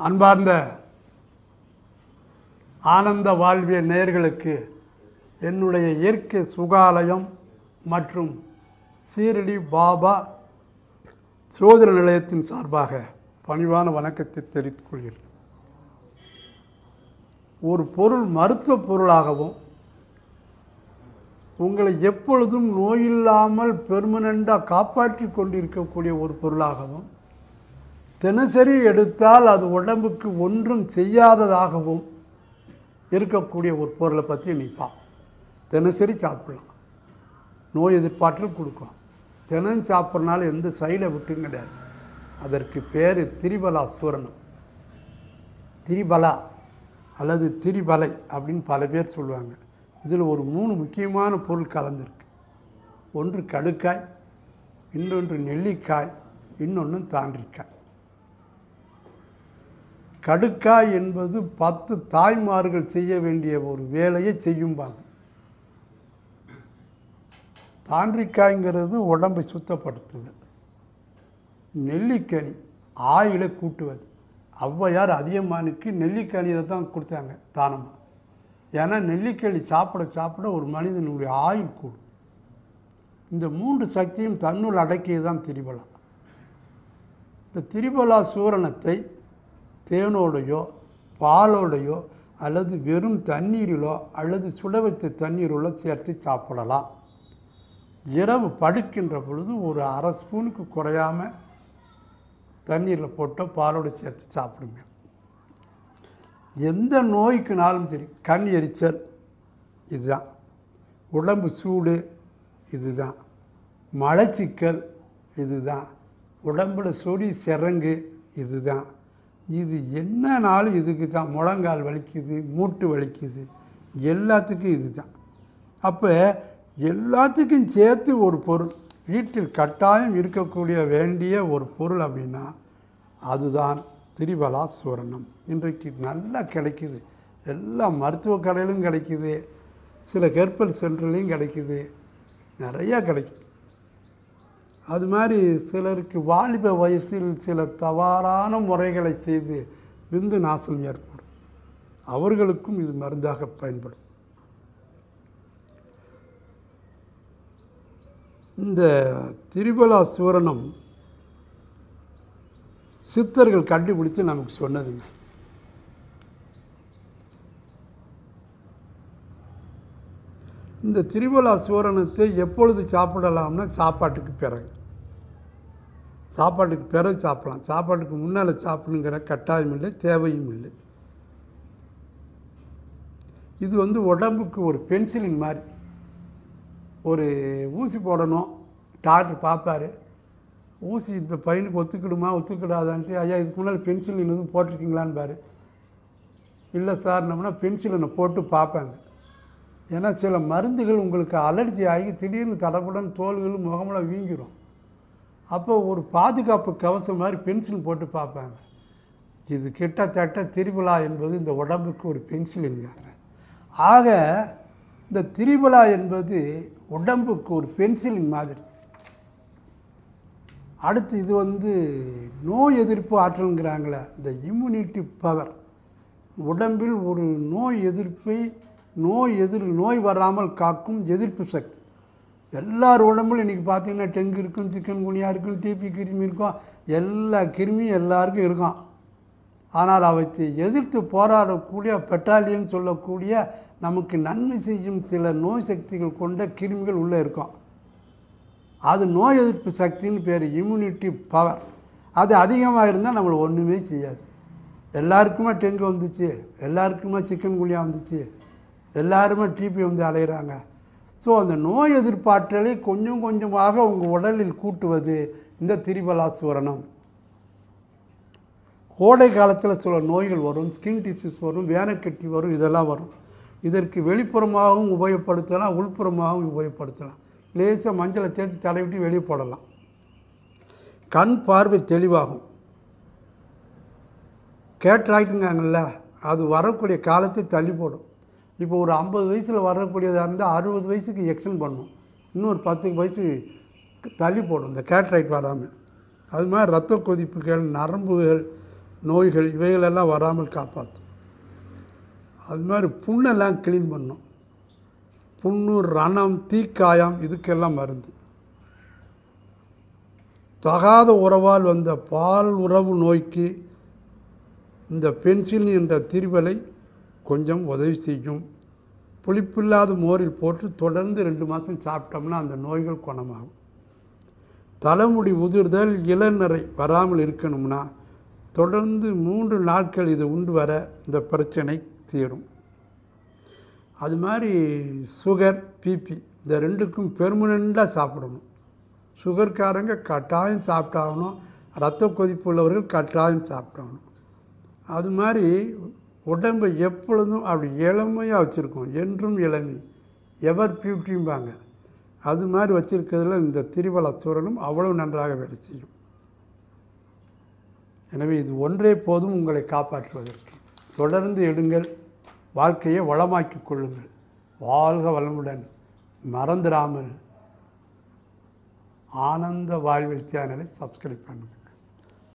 அன்பார்ந்த ஆனந்த வாழ்விய நேயர்களுக்கு என்னுடைய இயற்கை சுகாலயம் மற்றும் சீரடி பாபா சோதர நிலையத்தின் சார்பாக பணிவான வணக்கத்தை தெரிவித்துக் கொள்கிறேன் ஒரு பொருள் மருத்துவ பொருளாகவும் உங்களை எப்பொழுதும் நோயில்லாமல் பெர்மனண்டாக காப்பாற்றி கொண்டிருக்கக்கூடிய ஒரு பொருளாகவும் தினசரி எடுத்தால் அது உடம்புக்கு ஒன்றும் செய்யாததாகவும் இருக்கக்கூடிய ஒரு பொருளை பற்றி நிற்பா தினசரி சாப்பிடலாம் நோய் எதிர்ப்பாற்றல் கொடுக்கும் தினம் சாப்பிட்றனால எந்த சைடை விட்டும் கிடையாது அதற்கு பேர் திரிபலா சூரணம் திரிபலா அல்லது திரிபலை அப்படின்னு பல பேர் சொல்லுவாங்க இதில் ஒரு மூணு முக்கியமான பொருள் கலந்துருக்கு ஒன்று கடுக்காய் இன்னொன்று நெல்லிக்காய் இன்னொன்று தாண்டிக்காய் கடுக்காய் என்பது பத்து தாய்மார்கள் செய்ய வேண்டிய ஒரு வேலையை செய்யும்பாங்க தாண்டிக்காய்ங்கிறது உடம்பை சுத்தப்படுத்துது நெல்லிக்கனி ஆயிலை கூட்டுவது ஔவையார் அதியமானுக்கு நெல்லிக்கனியை தான் கொடுத்தாங்க தானமாக ஏன்னா நெல்லிக்கனி சாப்பிட சாப்பிட ஒரு மனிதனுடைய ஆயுள் கூடும் இந்த மூன்று சக்தியும் தன்னுள் அடக்கியது தான் திரிபலா இந்த திரிபலா சூரணத்தை தேனோடையோ பாலோடையோ அல்லது வெறும் தண்ணீரிலோ அல்லது சுட வைத்த தண்ணீரிலோ சேர்த்து சாப்பிடலாம் இரவு படுக்கின்ற பொழுது ஒரு அரை ஸ்பூனுக்கு குறையாமல் தண்ணீரில் போட்டோ பாலோடு சேர்த்து சாப்பிடுங்க எந்த நோய்க்குனாலும் சரி கண் எரிச்சல் இதுதான் உடம்பு சூடு இதுதான் மலச்சிக்கல் இதுதான் உடம்புல சொறி சிறங்கு இதுதான் இது என்னனாலும் இதுக்கு தான் முழங்கால் வலிக்குது மூட்டு வலிக்குது எல்லாத்துக்கும் இதுதான் அப்போ எல்லாத்துக்கும் சேர்த்து ஒரு பொருள் வீட்டில் கட்டாயம் இருக்கக்கூடிய வேண்டிய ஒரு பொருள் அப்படின்னா அதுதான் திரிபலா சூரணம் இன்றைக்கு நல்லா கிடைக்குது எல்லா மருத்துவ கடையிலும் கிடைக்குது சில ஹெர்பல் சென்டர்லேயும் கிடைக்குது நிறையா கிடைக்குது அது மாதிரி சிலருக்கு வாலிப வயசில் சில தவறான முறைகளை செய்து விந்து நாசம் ஏற்படும் அவர்களுக்கும் இது மருந்தாக பயன்படும் இந்த திரிபலா சூரணம் சித்தர்கள் கண்டுபிடித்து நமக்கு சொன்னதுங்க இந்த திரிபலா சூரணத்தை எப்பொழுது சாப்பிடலாம்னா சாப்பாட்டுக்கு பிறகு சாப்பாட்டுக்கு பிறகு சாப்பிடலாம் சாப்பாட்டுக்கு முன்னால் சாப்பிடுங்கிற கட்டாயம் இல்லை தேவையும் இல்லை இது வந்து உடம்புக்கு ஒரு பென்சிலின் மாதிரி ஒரு ஊசி போடணும் டாக்டர் பார்ப்பாரு ஊசி இந்த பையனுக்கு ஒத்துக்கிடுமா ஒத்துக்கிடாதான்ட்டு ஐயா இதுக்கு முன்னால் பென்சில் எதுவும் போட்டிருக்கீங்களான்னு பாரு இல்லை சார் நம்மனா பென்சிலை போட்டு பார்ப்பாங்க ஏன்னா சில மருந்துகள் உங்களுக்கு அலர்ஜி ஆகி திடீர்னு தடப்புடன் தோல்கள் முகமெல்லாம் வீங்கிரும் அப்போ ஒரு பாதுகாப்பு கவசம் மாதிரி பென்சில் போட்டு பார்ப்பாங்க இது கிட்டத்தட்ட திரிபலா என்பது இந்த உடம்புக்கு ஒரு பென்சிலுங்க ஆக இந்த திரிபலா என்பது உடம்புக்கு ஒரு பென்சிலின் மாதிரி அடுத்து இது வந்து நோய் எதிர்ப்பு ஆற்றல்ங்கிறாங்களே இந்த இம்யூனிட்டி பவர் உடம்பில் ஒரு நோய் எதிர்ப்பை நோய் எதிர் நோய் வராமல் காக்கும் எதிர்ப்பு சக்தி எல்லார் உடம்புல இன்றைக்கி பார்த்தீங்கன்னா டெங்கு இருக்கும் சிக்கன் குனியா இருக்கும் டிபி கிருமி இருக்கும் எல்லா கிருமியும் எல்லாருக்கும் இருக்கும் ஆனால் அவற்றை எதிர்த்து போராடக்கூடிய பெட்டாலியன் சொல்லக்கூடிய நமக்கு நன்மை செய்யும் சில நோய் சக்திகள் கொண்ட கிருமிகள் உள்ளே இருக்கும் அது நோய் எதிர்ப்பு சக்தின்னு பேர் இம்யூனிட்டி பவர் அது அதிகமாக இருந்தால் நம்மளை ஒன்றுமே செய்யாது எல்லாருக்குமே டெங்கு வந்துச்சு எல்லாருக்குமே சிக்கன் குனியா வந்துச்சு எல்லாருமே டிபி வந்து அலைகிறாங்க ஸோ அந்த நோய் எதிர்ப்பாற்றலை கொஞ்சம் கொஞ்சமாக உங்கள் உடலில் கூட்டுவது இந்த திரிபலா சூரணம் கோடை காலத்தில் சில நோய்கள் வரும் ஸ்கின் டிசீஸ் வரும் வேனக்கட்டி வரும் இதெல்லாம் வரும் இதற்கு வெளிப்புறமாகவும் உபயோகப்படுத்தலாம் உள்புறமாகவும் உபயோகப்படுத்தலாம் லேசாக மஞ்சளை தேய்ச்சி தலைவிட்டு வெளியே போடலாம் கண் பார்வை தெளிவாகும் கேட்ராய்ட்டுங்காங்கல்ல அது வரக்கூடிய காலத்தை தள்ளி போடும் இப்போ ஒரு ஐம்பது வயசில் வரக்கூடியதாக இருந்தால் அறுபது வயசுக்கு எக்ஸ்டெண்ட் பண்ணும் இன்னொரு பத்து வயசு தள்ளி போடும் இந்த கேட்ராய்ட் வராமல் அது மாதிரி ரத்த கொதிப்புகள் நரம்புகள் நோய்கள் இவைகளெல்லாம் வராமல் காப்பாற்றும் அது மாதிரி புண்ணெல்லாம் க்ளீன் பண்ணும் புண்ணு ரணம் தீக்காயம் இதுக்கெல்லாம் மருந்து தகாத உறவால் வந்த பால் உறவு நோய்க்கு இந்த பென்சில் என்ற திரிவலை கொஞ்சம் உதவி செய்யும் புளிப்பில்லாத மோரில் போட்டு தொடர்ந்து ரெண்டு மாதம் சாப்பிட்டோம்னா அந்த நோய்கள் குணமாகும் தலைமுடி உதிர்தல் இளநரை வராமல் இருக்கணும்னா தொடர்ந்து மூன்று நாட்கள் இது உண்டு வர இந்த பிரச்சனை தீரும் அது மாதிரி சுகர் பிபி இந்த ரெண்டுக்கும் பெர்மனண்ட்டாக சாப்பிடணும் சுகர்காரங்க கட்டாயம் சாப்பிட்டாகணும் ரத்த கொதிப்பு உள்ளவர்கள் கட்டாயம் சாப்பிட்டாகணும் அது மாதிரி உடம்பை எப்பொழுதும் அப்படி இளமையாக வச்சுருக்கோம் என்றும் இளமை எவர் பியூட்டிம்பாங்க அது மாதிரி வச்சுருக்கிறதுல இந்த திரிவல சூரனும் அவ்வளவு நன்றாக வேலை செய்யும் எனவே இது ஒன்றே போதும் உங்களை காப்பாற்றுவதற்கு தொடர்ந்து எடுங்கள் வாழ்க்கையை வளமாக்கிக் கொள்ளுங்கள் வாழ்க வளமுடன் மறந்துடாமல் ஆனந்த வாழ்வில் சேனலை சப்ஸ்கிரைப் பண்ணுங்கள்